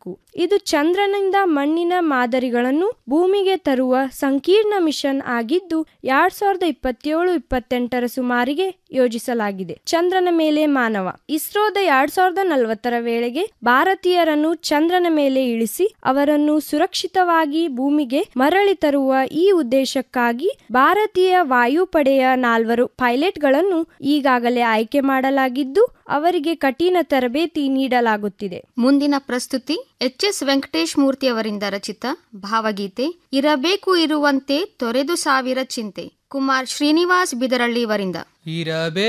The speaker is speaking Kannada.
ಮಾಡಬೇಕು ಇದು ಚಂದ್ರನಿಂದ ಮಣ್ಣಿನ ಮಾದರಿಗಳನ್ನು ಭೂಮಿಗೆ ತರುವ ಸಂಕೀರ್ಣ ಮಿಷನ್ ಆಗಿದ್ದು ಎರಡ್ ಸಾವಿರದ ಇಪ್ಪತ್ತೇಳು ಇಪ್ಪತ್ತೆಂಟರ ಸುಮಾರಿಗೆ ಯೋಜಿಸಲಾಗಿದೆ ಚಂದ್ರನ ಮೇಲೆ ಮಾನವ ಇಸ್ರೋದ ಎರಡ್ ಸಾವಿರದ ನಲವತ್ತರ ವೇಳೆಗೆ ಭಾರತೀಯರನ್ನು ಚಂದ್ರನ ಮೇಲೆ ಇಳಿಸಿ ಅವರನ್ನು ಸುರಕ್ಷಿತವಾಗಿ ಭೂಮಿಗೆ ಮರಳಿ ತರುವ ಈ ಉದ್ದೇಶಕ್ಕಾಗಿ ಭಾರತೀಯ ವಾಯುಪಡೆಯ ನಾಲ್ವರು ಪೈಲಟ್ಗಳನ್ನು ಈಗಾಗಲೇ ಆಯ್ಕೆ ಮಾಡಲಾಗಿದ್ದು ಅವರಿಗೆ ಕಠಿಣ ತರಬೇತಿ ನೀಡಲಾಗುತ್ತಿದೆ ಮುಂದಿನ ಪ್ರಸ್ತುತಿ ಎಚ್ ಎಸ್ ವೆಂಕಟೇಶ್ ಮೂರ್ತಿ ಅವರಿಂದ ರಚಿತ ಭಾವಗೀತೆ ಇರಬೇಕು ಇರುವಂತೆ ತೊರೆದು ಸಾವಿರ ಚಿಂತೆ ಕುಮಾರ್ ಶ್ರೀನಿವಾಸ್ ಬಿದರಳ್ಳಿ ಅವರಿಂದ ಇರಬೇ